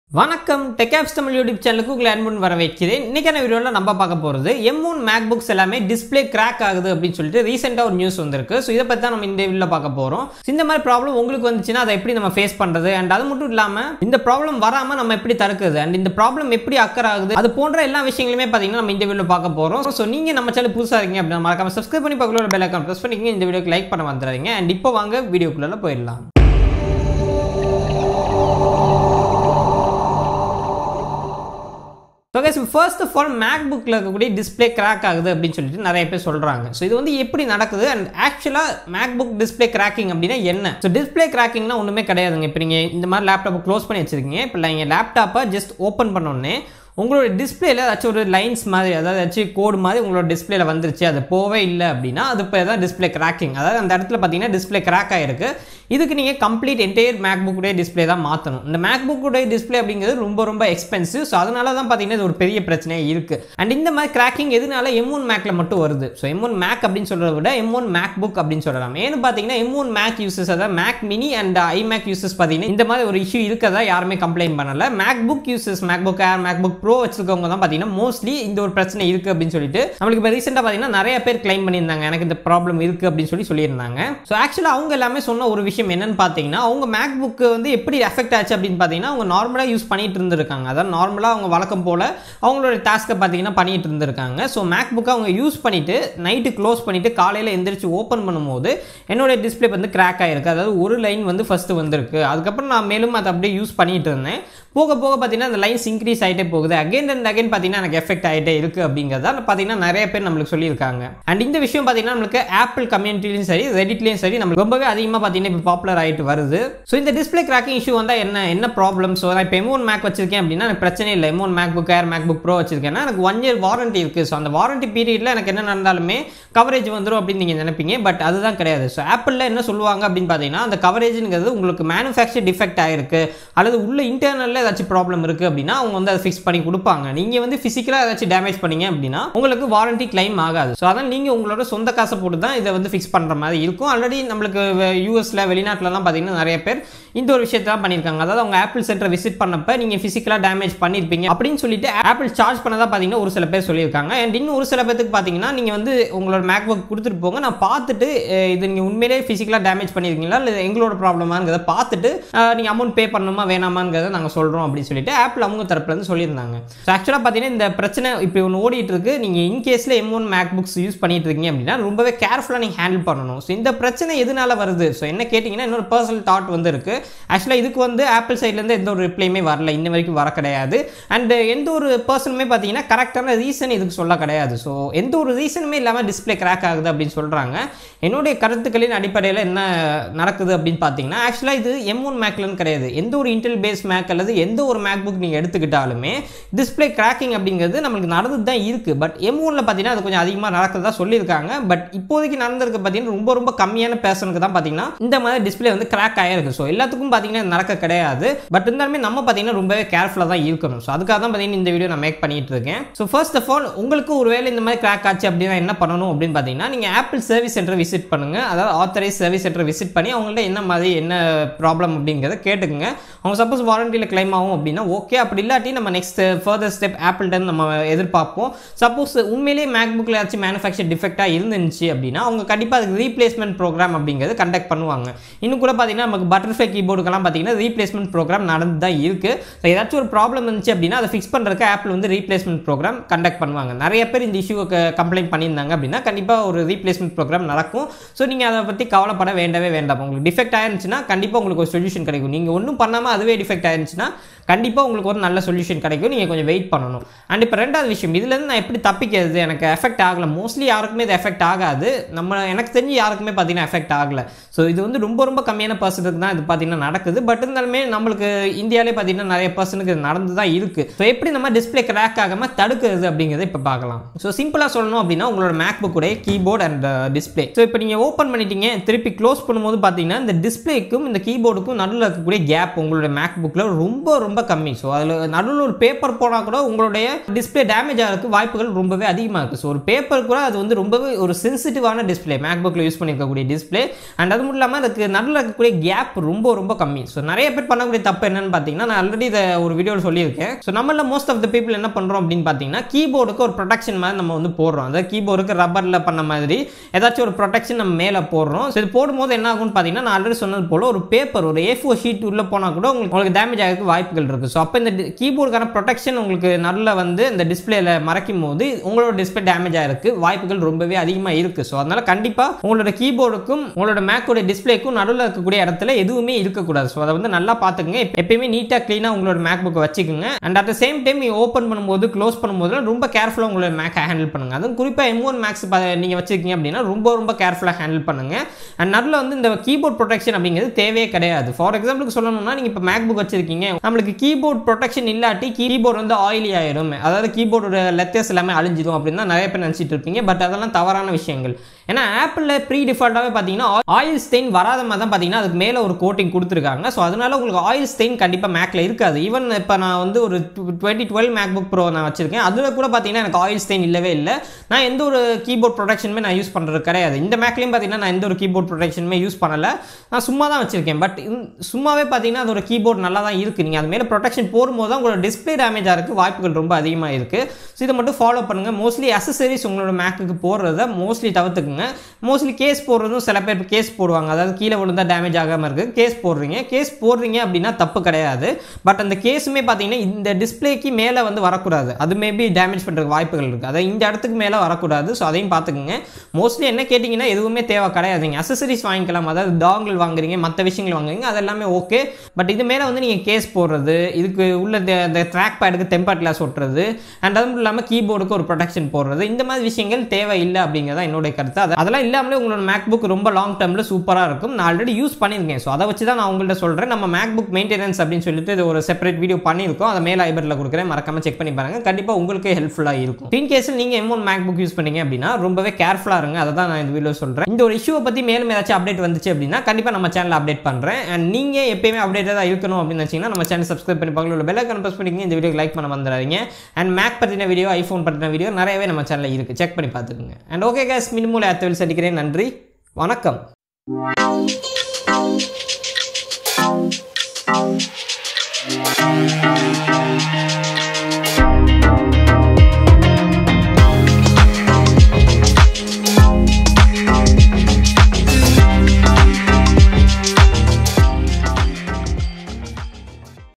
வணக்கம் டெக்ஆப்ஸ் தமிழ் யூடியூப் சேனலுக்கு உங்களை அன்புடன் வர வைக்கிறேன் இன்னைக்கான வீடியோவில் நம்ம பார்க்க போகிறது எம் ஒன் மேக் புக்ஸ் எல்லாமே டிஸ்பிளே கிராக் ஆகுது அப்படின்னு சொல்லிட்டு ரீசெண்டாக ஒரு நியூஸ் வந்திருக்கு ஸோ இதை பற்றி தான் நம்ம இந்த வீடியோவில் பார்க்க போகிறோம் இந்த மாதிரி ப்ராப்ளம் உங்களுக்கு வந்துச்சுன்னா அதை எப்படி நம்ம ஃபேஸ் பண்ணுறது அண்ட் அது மட்டும் இல்லாமல் இந்த ப்ராப்ளம் வராமல் நம்ம எப்படி தடுக்குது அண்ட் இந்த ப்ராப்ளம் எப்படி அக்கர் ஆகுது அது போன்ற எல்லா விஷயங்களுமே பார்த்தீங்கன்னா நம்ம இந்த வீடியோவில் பார்க்க போகிறோம் ஸோ நீங்கள் நம்ம சேனல் புதுசாக இருக்கீங்க அப்படின்னா மறக்காம சப்ஸ்கிரைப் பண்ணி பக்கத்தில் பெல் ஐக்கான் ப்ரெஸ் பண்ணிக்கங்க இந்த வீடியோக்கு லைக் பண்ண வந்துடுறீங்க அண்ட் இப்போ வாங்க வீடியோக்குள்ளே போயிடலாம் so guys first of all Mac புக்கில் இருக்கக்கூடிய டிஸ்பிளே கிராக் ஆகுது அப்படின்னு சொல்லிட்டு நிறைய பேர் சொல்கிறாங்க ஸோ இது வந்து எப்படி நடக்குது அண்ட் ஆக்சுவலாக மேக் புக் டிஸ்பிளே கிராக்கிங் அப்படின்னா என்ன ஸோ டிஸ்பிளே கிராக்கிங்னா ஒன்றுமே கிடையாதுங்க இப்போ நீங்கள் இந்த மாதிரி லேப்டாப்பை க்ளோஸ் பண்ணி வச்சிருக்கீங்க இப்போ நீங்கள் லேப்டாப்பை ஜஸ்ட் ஓப்பன் பண்ணோடனே உங்களோட டிஸ்பிளேல ஏதாச்சும் ஒரு லைன்ஸ் மாதிரி அதாவது ஏதாச்சும் கோடு மாதிரி உங்களோட டிஸ்பிளேல வந்துருச்சு அது போவே இல்லை அப்படின்னா அது இப்போ தான் டிஸ்பிளே கிராக்கிங் அதாவது அந்த இடத்துல பார்த்தீங்கன்னா டிஸ்பிளே கிராக் ஆயிருக்கு இதுக்கு நீங்கள் கம்ப்ளீட் என்டையர் மேக் புக்குடைய டிஸ்பிளே தான் மாற்றணும் இந்த மேக் புக்குடைய டிஸ்பிளே அப்படிங்கிறது ரொம்ப ரொம்ப எக்ஸ்பென்சிவ் ஸோ அதனால தான் பார்த்தீங்கன்னா இது ஒரு பெரிய பிரச்சனையாக இருக்குது அண்ட் இந்த மாதிரி கிராக்கிங் எதனால எம் ஒன் மேக்ல மட்டும் வருது ஸோ எம் ஒன் மேக் அப்படின்னு சொல்கிறத விட எம் ஒன் மேக் புக் அப்படின்னு சொல்லலாம் ஏன்னு பார்த்தீங்கன்னா எம் ஒன் மேக் யூசஸ் அதாவது Mac mini and iMac யூசஸ் பார்த்தீங்கன்னா இந்த மாதிரி ஒரு இஷ்யூ இருக்கதா யாருமே கம்ப்ளைண்ட் பண்ணல மேக் புக் யூசஸ் MacBook Air MacBook Pro வச்சிருக்கவங்க தான் பார்த்தீங்கன்னா மோஸ்ட்லி இந்த ஒரு பிரச்சனை இருக்குது அப்படின்னு சொல்லிட்டு நம்மளுக்கு இப்போ ரீசெண்டாக பார்த்தீங்கன்னா நிறைய பேர் கிளைம் பண்ணியிருந்தாங்க எனக்கு இந்த ப்ராப்ளம் இருக்குது அப்படின்னு சொல்லி சொல்லியிருந்தாங்க ஸோ ஆக்சுவலாக அவங்க எல்லாமே சொன்ன ஒரு விஷயம் என்னன்னு பார்த்தீங்கன்னா அவங்க மேக் புக்கு வந்து எப்படி எஃபெக்ட் ஆச்சு அப்படின்னு பார்த்தீங்கன்னா அவங்க நார்மலாக யூஸ் பண்ணிட்டு இருந்திருக்காங்க அதாவது நார்மலாக அவங்க வழக்கம் போல் அவங்களோட டாஸ்க்கை பார்த்தீங்கன்னா பண்ணிட்டு இருந்திருக்காங்க ஸோ மேக் புக்கை அவங்க யூஸ் பண்ணிட்டு நைட்டு க்ளோஸ் பண்ணிட்டு காலையில் எந்திரிச்சு ஓப்பன் பண்ணும்போது என்னோட டிஸ்பிளே வந்து கிராக் ஆயிருக்கு அதாவது ஒரு லைன் வந்து ஃபஸ்ட்டு வந்திருக்கு அதுக்கப்புறம் நான் மேலும் அதை அப்படியே யூஸ் பண்ணிட்டு இருந்தேன் போக போக பார்த்தீங்கன்னா அந்த லைன்ஸ் இன்க்ரீஸ் ஆகிட்டே போகுது அகைன் அண்ட் அகைன் பார்த்தீங்கன்னா எனக்கு எஃபெக்ட் ஆகிட்டே இருக்குது அப்படிங்கிறத பார்த்தீங்கன்னா நிறைய பேர் நம்மளுக்கு சொல்லியிருக்காங்க அண்ட் இந்த விஷயம் பார்த்தீங்கன்னா நம்மளுக்கு ஆப்பிள் கம்யூனிட்டிலையும் சரி ரெடிட்லையும் சரி நம்மளுக்கு ரொம்பவே அதிகமாக பார்த்தீங்கன்னா இப்போ பாப்புலர் ஆகிட்டு வருது ஸோ இந்த டிஸ்பிளே கிராக்கிங் இஷ்யூ வந்தால் என்ன என்ன ப்ராப்ளம் ஸோ நான் இப்போ எமோன் மேக் வச்சிருக்கேன் அப்படின்னா எனக்கு பிரச்சனை இல்லை M one MacBook Air MacBook Pro வச்சிருக்கேன்னா எனக்கு ஒன் இயர் வாரண்டி இருக்குது ஸோ அந்த வாரண்டி பீரியடில் எனக்கு என்ன நடந்தாலுமே கவரேஜ் வந்துடும் அப்படின்னு நீங்கள் நினைப்பீங்க பட் அதுதான் கிடையாது ஸோ ஆப்பிளில் என்ன சொல்லுவாங்க அப்படின்னு பார்த்தீங்கன்னா அந்த கவரேஜுங்கிறது உங்களுக்கு மேனுஃபேக்சர் டிஃபெக்ட் ஆயிருக்கு அல்லது உள்ள இன்டர்னலில் ஏதாச்சும் ப்ராப்ளம் இருக்குது அப்படின்னா அவங்க வந்து அதை ஃபிக்ஸ் பண்ணி கொடுப்பாங்க நீங்கள் வந்து ஃபிசிக்கலாக ஏதாச்சும் டேமேஜ் பண்ணீங்க அப்படின்னா உங்களுக்கு வாரண்டி கிளைம் ஆகாது ஸோ அதான் நீங்கள் உங்களோட சொந்த காசை போட்டு தான் இதை வந்து ஃபிக்ஸ் பண்ணுற மாதிரி இருக்கும் ஆல்ரெடி நம்மளுக்கு யூஎஸில் வெளிநாட்டிலலாம் பார்த்தீங்கன்னா நிறைய பேர் இந்த ஒரு விஷயத்தை தான் பண்ணியிருக்காங்க அதாவது அவங்க ஆப்பிள் சென்டரை விசிட் பண்ணப்ப நீங்கள் ஃபிசிக்கலாக டேமேஜ் பண்ணியிருப்பீங்க அப்படின்னு சொல்லிட்டு ஆப்பிள் சார்ஜ் பண்ணதாக பார்த்தீங்கன்னா ஒரு சில பேர் சொல்லியிருக்காங்க அண்ட் இன்னும் ஒரு சில பேருக்கு பார்த்தீங்கன்னா நீங்கள் வந்து உங்களோட மேக் புக் கொடுத்துட்டு போங்க நான் பார்த்துட்டு அஹ், இது நீங்கள் உண்மையிலேயே ஃபிசிக்கலாக டேமேஜ் பண்ணியிருக்கீங்களா இல்லை எங்களோட ப்ராப்ளமாங்கிறத பார்த்துட்டு நீங்கள் அமௌண்ட் பே பண்ணணுமா வேணாமாங்கிறத நாங்கள் சொல்கிறோம் அப்படின்னு சொல்லிட்டு ஆப்பிள் அவங்க தரப்புலேருந்து சொல்லியிருந்தாங்க ஸோ ஆக்சுவலாக பார்த்தீங்கன்னா இந்த பிரச்சனை இப்போ ஒன்று ஓடிட்டு இருக்கு நீங்கள் இன்கேஸில் M one MacBooks use பண்ணிட்டு இருக்கீங்க அப்படின்னா ரொம்பவே கேர்ஃபுல்லாக நீங்கள் ஹேண்டில் பண்ணணும் ஸோ இந்த பிரச்சனை எதனால வருது ஸோ என்ன கேட்டிங்கன்னா இன்னொரு பர்சனல் தாட் வந்து இருக்கு ஆக்சுவலாக இதுக்கு வந்து ஆப்பிள் சைட்லேருந்து எந்த ஒரு ரிப்ளையுமே வரல இன்ன வரைக்கும் வர கிடையாது அண்ட் எந்த ஒரு பர்சனுமே பார்த்தீங்கன்னா கரெக்டான ரீசன் இதுக்கு சொல்ல கிடையாது ஸோ எந்த ஒரு ரீசனுமே இல்லாமல் டிஸ்பிளே கிராக் ஆகுது அப்படின்னு சொல்கிறாங்க என்னுடைய கருத்துக்களின் அடிப்படையில் என்ன நடக்குது அப்படின்னு பார்த்தீங்கன்னா ஆக்சுவலாக இது எம் ஒன் மேக்லன்னு கிடையாது எந்த ஒரு இன்டெல் பேஸ் மேக் அல்லது எந்த ஒரு மேக் புக் நீங்கள் எடுத்துக்கிட்டாலுமே டிஸ்பிளே கிராக்கிங் அப்படிங்கிறது நம்மளுக்கு நடந்து தான் இருக்குது பட் எம் ஒனில் பார்த்தீங்கன்னா அது கொஞ்சம் அதிகமாக நடக்கிறதா சொல்லியிருக்காங்க பட் இப்போதைக்கு நடந்திருக்கு பார்த்தீங்கன்னா ரொம்ப ரொம்ப கம்மியான பேர்சனுக்கு தான் பார்த்தீங்கன்னா இந்த மாதிரி டிஸ்பிளே வந்து கிராக் ஆயிருக்கு ஸோ எல்லாத்துக்கும் பார்த்தீங்கன்னா இது நடக்க கிடையாது பட் இருந்தாலுமே நம்ம பார்த்தீங்கன்னா ரொம்பவே கேர்ஃபுல்லாக தான் இருக்கணும் ஸோ அதுக்காக தான் பார்த்தீங்கன்னா இந்த வீடியோ நான் மேக் பண்ணிட்டு இருக்கேன் ஸோ ஃபர்ஸ்ட் ஆஃப் ஆல் உங்களுக்கு ஒருவேளை இந்த மாதிரி கிராக் ஆச்சு அப்படின்னா என்ன பண்ணணும் அப்படின்னு பார்த்தீங்கன்னா நீங்கள் ஆப்பிள் சர்வீஸ் சென்டர் விசிட் பண்ணுங்க அதாவது ஆத்தரைஸ் சர்வீஸ் சென்டர் விசிட் பண்ணி அவங்கள்ட்ட என்ன மாதிரி என்ன ப்ராப்ளம் அப்படிங்கிறத கேட்டுக்குங்க அவங்க சப்போஸ் வாரண்டியில் கிளைம் ஆகும் அப்படின்னா ஓகே அப்படி இல்லாட்டி நம்ம நெக்ஸ்ட் ஃபர்தர் ஸ்டெப் ஆப்பிள்கிட்ட நம்ம எதிர்பார்ப்போம் சப்போஸ் உண்மையிலேயே மேக் புக்கில் ஏதாச்சும் மேனுஃபேக்சர் டிஃபெக்டாக இருந்துச்சு அப்படின்னா அவங்க கண்டிப்பாக அதுக்கு ரீப்ளேஸ்மெண்ட் ப்ரோக்ராம் அப்படிங்கிறது கண்டக்ட் பண்ணுவாங்க இன்னும் கூட பார்த்தீங்கன்னா நமக்கு பட்டர்ஃப்ளை கீபோர்டுக்கெல்லாம் பார்த்தீங்கன்னா ரீப்ளேஸ்மெண்ட் ப்ரோக்ராம் நடந்து தான் இருக்குது ஸோ ஏதாச்சும் ஒரு ப்ராப்ளம் இருந்துச்சு அப்படின்னா அதை ஃபிக்ஸ் பண்ணுறதுக்கு ஆப்பிள் வந்து ரீப்ளேஸ்மெண்ட் ப்ரோக்ராம் கண்டக்ட் பண்ணுவாங்க நிறைய பேர் இந்த இஷ்யூக்கு கம்ப்ளைண்ட் பண்ணியிருந்தாங்க அப்படின்னா கண்டிப்பாக ஒரு ரீப்ளேஸ்மெண்ட் ப்ரோக்ராம் நடக்கும் ஸோ நீங்கள் அதை பற்றி கவலைப்பட வேண்டவே வேண்டாம் உங்களுக்கு டிஃபெக்ட் ஆயிருந்துச்சுன்னா கண்டிப்பாக உங்களுக்கு ஒரு சொல்யூஷன் கிடைக்கும் நீங்கள் ஒன்றும் பண்ணாமல் அதுவே டிஃபெக்ட் ஆயிருந்துச்சுன்னா கண்டிப்பாக உங்களுக்கு ஒரு நல்ல சொல்யூஷன் கிடைக்கும் நீங்கள் கொஞ்சம் வெயிட் பண்ணணும் அண்ட் இப்போ ரெண்டாவது விஷயம் இதுலேருந்து நான் எப்படி தப்பிக்கிறது எனக்கு எஃபெக்ட் ஆகலை மோஸ்ட்லி யாருக்குமே இது எஃபெக்ட் ஆகாது நம்ம எனக்கு தெரிஞ்சு யாருக்குமே பார்த்தீங்கன்னா எஃபெக்ட் ஆகலை ஸோ இது வந்து ரொம்ப ரொம்ப கம்மியான பர்சனுக்கு தான் இது பார்த்தீங்கன்னா நடக்குது பட் இருந்தாலுமே நம்மளுக்கு இந்தியாவிலே பார்த்தீங்கன்னா நிறைய பர்சனுக்கு இது நடந்து தான் இருக்குது ஸோ எப்படி நம்ம டிஸ்பிளே கிராக் ஆகாமல் தடுக்கிறது அப்படிங்கிறத இப்போ பார்க்கலாம் ஸோ சிம்பிளாக சொல்லணும் அப்படின்னா உங்களோட மேக் புக்குடைய கீபோர்ட் அண்ட் டிஸ்பிளே ஸோ இப்போ நீங்கள் ஓப்பன் பண்ணிட்டீங்க திருப்பி க்ளோஸ் பண்ணும்போது பார்த்தீங்கன்னா இந்த டிஸ்பிளேக்கும் இந்த கீபோர்டுக்கும் நடுவில் இருக்கக்கூடிய கேப் உங்களோட மேக் புக்கில் ரொம்ப ரொம்ப கம்மி ஸோ அதில் நடுவில் ஒரு பேப்பர் போனால் கூட உங்களுடைய டிஸ்பிளே டேமேஜ் ஆகிறதுக்கு வாய்ப்புகள் ரொம்பவே அதிகமாக இருக்குது ஸோ ஒரு பேப்பர் கூட அது வந்து ரொம்பவே ஒரு சென்சிட்டிவான டிஸ்பிளே மேக் புக்கில் யூஸ் பண்ணியிருக்கக்கூடிய டிஸ்பிளே அண்ட் அது மட்டும் இல்லாமல் அந்த அதுக்கு நடுவில் இருக்கக்கூடிய கேப் ரொம்ப ரொம்ப கம்மி ஸோ நிறைய பேர் பண்ணக்கூடிய தப்பு என்னன்னு பார்த்தீங்கன்னா நான் ஆல்ரெடி இதை ஒரு வீடியோவில் சொல்லியிருக்கேன் ஸோ நம்மள மோஸ்ட் ஆஃப் த பீப்புள் என்ன பண்ணுறோம் அப்படின்னு பார்த்தீங்கன்னா கீபோர்டுக்கு ஒரு ப்ரொடெக்ஷன் மாதிரி நம்ம வந்து போடுறோம் அதாவது கீபோர்டுக்கு ரப்பரில் பண்ண மாதிரி ஏதாச்சும் ஒரு ப்ரொடெக்ஷன் நம்ம மேலே போடுறோம் ஸோ இது போடும்போது என்ன ஆகும்னு பார்த்தீங்கன்னா நான் ஆல்ரெடி சொன்னது போல் ஒரு பேப்பர் ஒரு ஏ ஃபோர் ஷீட் உள்ளே போனால் கூட உங்களுக்கு உங்களுக்கு டேமேஜ் ஆகிறதுக்கு வாய்ப்புகள் இருக்குது ஸோ அப்போ இந்த கீபோர்டுக்கான ப்ரொடெக்ஷன் உங்களுக்கு நல்ல வந்து இந்த டிஸ்பிளேல மறைக்கும் போது உங்களோட டிஸ்பிளே டேமேஜ் ஆகிருக்கு வாய்ப்புகள் ரொம்பவே அதிகமாக இருக்குது ஸோ அதனால் கண்டிப்பாக உங்களோட கீபோர்டுக்கும் உங்களோட மேக்கோட டிஸ்பிளேக்கும் நடுவில் இருக்கக்கூடிய இடத்துல எதுவுமே இருக்கக்கூடாது ஸோ அதை வந்து நல்லா பார்த்துக்குங்க எப்பயுமே நீட்டாக க்ளீனாக உங்களோட மேக் புக்கை வச்சுக்கோங்க and at the same time நீங்கள் ஓப்பன் பண்ணும்போது க்ளோஸ் பண்ணும்போது ரொம்ப கேர்ஃபுல்லாக உங்களோட மேக்கை ஹேண்டில் பண்ணுங்க அதுவும் குறிப்பாக எம் ஒன் மேக்ஸ் நீங்கள் வச்சிருக்கீங்க அப்படின்னா ரொம்ப ரொம்ப கேர்ஃபுல்லாக ஹேண்டில் பண்ணுங்க அண்ட் நடுவில் வந்து இந்த கீபோர்ட் ப்ரொடெக்ஷன் அப்படிங்கிறது தேவையே கிடையாது ஃபார் எக்ஸாம்பிளுக்கு சொல்லணும்னா நீங்கள் இப்போ மேக் புக் வச்சிருக்கீங்க நம்மளுக்கு கீபோர்ட் ப்ரொடெக்ஷன் இல்லாட்டி கீபோர்டு வந்து ஆயிலி ஆயிரும் அதாவது கீபோர்டோட லெத்தர்ஸ் எல்லாமே அழிஞ்சிடும் அப்படின்னு தான் நிறைய பேர் நினச்சிட்டு இருப்பீங்க பட் அதெல்லாம் தவறான விஷயங்கள் ஏன்னா ஆப்பிளில் ப்ரீ டிஃபால்ட்டாகவே பார்த்தீங்கன்னா ஆயில் ஸ்டெயின் வராத மாதிரி தான் பார்த்தீங்கன்னா அதுக்கு மேலே ஒரு கோட்டிங் கொடுத்துருக்காங்க ஸோ அதனால உங்களுக்கு ஆயில் ஸ்டெயின் கண்டிப்பாக மேக்கில் இருக்காது ஈவன் இப்போ நான் வந்து ஒரு twenty twelve MacBook Pro நான் வச்சிருக்கேன் அதில் கூட பார்த்தீங்கன்னா எனக்கு ஆயில் ஸ்டெயின் இல்லவே இல்லை நான் எந்த ஒரு கீபோர்ட் ப்ரொடெக்ஷனுமே நான் யூஸ் பண்ணுறது கிடையாது இந்த மேக்லேயும் பார்த்தீங்கன்னா நான் எந்த ஒரு கீபோர்ட் ப்ரொடெக்ஷனுமே யூஸ் பண்ணலை நான் சும்மா தான் வச்சிருக்கேன் பட் சும்மாவே பார்த்தீங்கன்னா அதோட கீபோர்ட் நல்லா தான் இருக்குது நீங்கள் அது மேலே ப்ரொடெக்ஷன் போடும்போது தான் உங்களோட டிஸ்பிளே டேமேஜ் ஆகிறதுக்கு வாய்ப்புகள் ரொம்ப அதிகமாக இருக்குது ஸோ இதை மட்டும் ஃபாலோ பண்ணுங்கள் மோஸ்ட்லி அசசரிஸ் உங்களோட மேக்குக்கு போடுறத மோஸ்ட்லி தவிர்த்துக்குங்க மோஸ்ட்லி கேஸ் போடுறதும் சில பேர் கேஸ் போடுவாங்க அதாவது கீழே விழுந்தா டேமேஜ் ஆகாமல் இருக்குது கேஸ் போடுறீங்க கேஸ் போடுறீங்க அப்படின்னா தப்பு கிடையாது பட் அந்த கேஸுமே பார்த்தீங்கன்னா இந்த டிஸ்பிளேக்கு மேலே வந்து வரக்கூடாது அது மேபி டேமேஜ் பண்ணுறதுக்கு வாய்ப்புகள் இருக்குது அதாவது இந்த இடத்துக்கு மேலே வரக்கூடாது ஸோ அதையும் பார்த்துக்குங்க மோஸ்ட்லி என்ன கேட்டிங்கன்னா எதுவுமே தேவை கிடையாதுங்க அசசரிஸ் வாங்கிக்கலாம் அதாவது டாங்கிள் வாங்குறீங்க மற்ற விஷயங்கள் வாங்குறீங்க அது எல்லாமே ஓகே பட் இது மேலே வந்து நீங்கள் கேஸ் போடுறது இதுக்கு உள்ள இந்த ட்ராக் பேடுக்கு டெம்பர் கிளாஸ் ஒட்டுறது அண்ட் அதுவும் இல்லாமல் கீபோர்டுக்கு ஒரு ப்ரொடெக்ஷன் போடுறது இந்த மாதிரி விஷயங்கள் தேவை இல்லை அப்படிங்கிறதா என்னுடைய கருத்து அது அதெல்லாம் இல்லாமலே உங்களோட மேக் புக் ரொம்ப லாங் டேர்மில் சூப்பராக இருக்கும் நான் ஆல்ரெடி யூஸ் பண்ணியிருக்கேன் ஸோ அதை வச்சு தான் நான் உங்கள்கிட்ட சொல்கிறேன் நம்ம மேக் புக் மெயின்டெனன்ஸ் அப்படின்னு சொல்லிட்டு இது ஒரு செப்பரேட் வீடியோ பண்ணியிருக்கோம் அதை மேலே ஐபரில் கொடுக்குறேன் மறக்காம செக் பண்ணி பாருங்க கண்டிப்பாக உங்களுக்கு ஹெல்ப்ஃபுல்லாக இருக்கும் இன் கேஸில் நீங்கள் M one MacBook use பண்ணீங்க அப்படின்னா ரொம்பவே கேர்ஃபுல்லாக இருங்க அதை தான் நான் இந்த வீடியோ சொல்கிறேன் இந்த ஒரு இஷ்யூவை பற்றி மேலும் ஏதாச்சும் அப்டேட் வந்துச்சு அப்படின்னா கண்டிப்பாக நம்ம சேனல் அப்டேட் பண்ணுறேன் அண்ட் நீங்கள் எப்பயுமே அப்டேட்டாக இருக்கணும் அப்படின்னு நினச்சிங்கன்னா நம்ம சேனல் சப்ஸ்கிரைப் பண்ணி பக்கத்தில் உள்ள பெல் ஐக்கன் ப்ரெஸ் பண்ணிக்கங்க இந்த வீடியோ லைக் பண்ண வந்துடாதீங்க அண்ட் மேக் பற்றின வீடியோ ஐஃபோன் பற்றின வீடியோ நிறையவே நம்ம சேனலில் இருக்குது செக் பண்ணி பார்த்துக்குங்க அண்ட் ஓகே கேஸ் மினிமூல ஆத்தவில் சந்திக்கிறேன் நன்றி வணக்கம் Thank you.